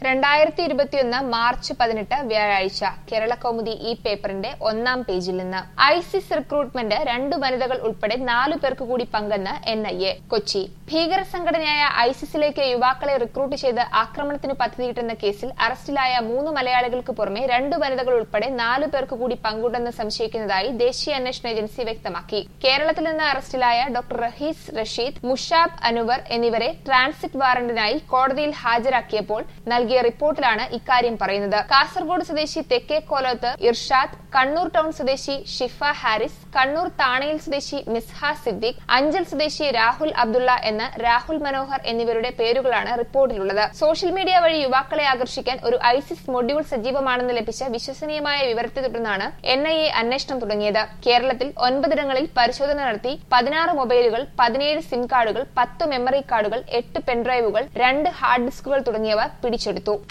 രണ്ടായിരത്തി ഇരുപത്തിയൊന്ന് മാർച്ച് പതിനെട്ട് വ്യാഴാഴ്ച കേരളകൗമുദി ഈ പേപ്പറിന്റെ ഒന്നാം പേജിൽ നിന്ന് ഐസിസ് റിക്രൂട്ട്മെന്റ് രണ്ടു വനിതകൾ ഉൾപ്പെടെ നാലു പേർക്ക് കൂടി പങ്കെന്ന് എൻ ഐ എ കൊച്ചി ഭീകര സംഘടനയായ ഐസിസിലേക്ക് യുവാക്കളെ റിക്രൂട്ട് ചെയ്ത് ആക്രമണത്തിന് പദ്ധതിയിട്ടെന്ന കേസിൽ അറസ്റ്റിലായ മൂന്ന് മലയാളികൾക്ക് പുറമെ രണ്ടു വനിതകൾ ഉൾപ്പെടെ നാലു പേർക്ക് കൂടി പങ്കുണ്ടെന്ന് സംശയിക്കുന്നതായി ദേശീയ അന്വേഷണ ഏജൻസി വ്യക്തമാക്കി കേരളത്തിൽ നിന്ന് അറസ്റ്റിലായ ഡോക്ടർ റഹീസ് റഷീദ് മുഷാബ് അനുവർ എന്നിവരെ ട്രാൻസിറ്റ് വാറന്റിനായി കോടതിയിൽ ഹാജരാക്കിയപ്പോൾ നൽകിയ റിപ്പോർട്ടിലാണ് ഇക്കാര്യം പറയുന്നത് കാസർഗോഡ് സ്വദേശി തെക്കേ കോലത്ത് ഇർഷാദ് കണ്ണൂർ ടൗൺ സ്വദേശി ഷിഫ ഹാരിസ് കണ്ണൂർ താണയിൽ സ്വദേശി മിസ്ഹ സിദ്ദിഖ് അഞ്ചൽ സ്വദേശി രാഹുൽ അബ്ദുള്ള എന്ന രാഹുൽ മനോഹർ എന്നിവരുടെ പേരുകളാണ് റിപ്പോർട്ടിലുള്ളത് സോഷ്യൽ മീഡിയ വഴി യുവാക്കളെ ആകർഷിക്കാൻ ഒരു ഐസിസ് മൊഡ്യൂൾ സജീവമാണെന്ന് ലഭിച്ച വിശ്വസനീയമായ വിവരത്തെ തുടർന്നാണ് എൻ ഐ എ അന്വേഷണം തുടങ്ങിയത് കേരളത്തിൽ ഒൻപതിടങ്ങളിൽ പരിശോധന നടത്തി പതിനാറ് മൊബൈലുകൾ പതിനേഴ് സിം കാർഡുകൾ പത്ത് മെമ്മറി കാർഡുകൾ എട്ട് പെൻഡ്രൈവുകൾ രണ്ട് ഹാർഡ് ഡിസ്കുകൾ തുടങ്ങിയവ പിടിച്ചെടുത്തു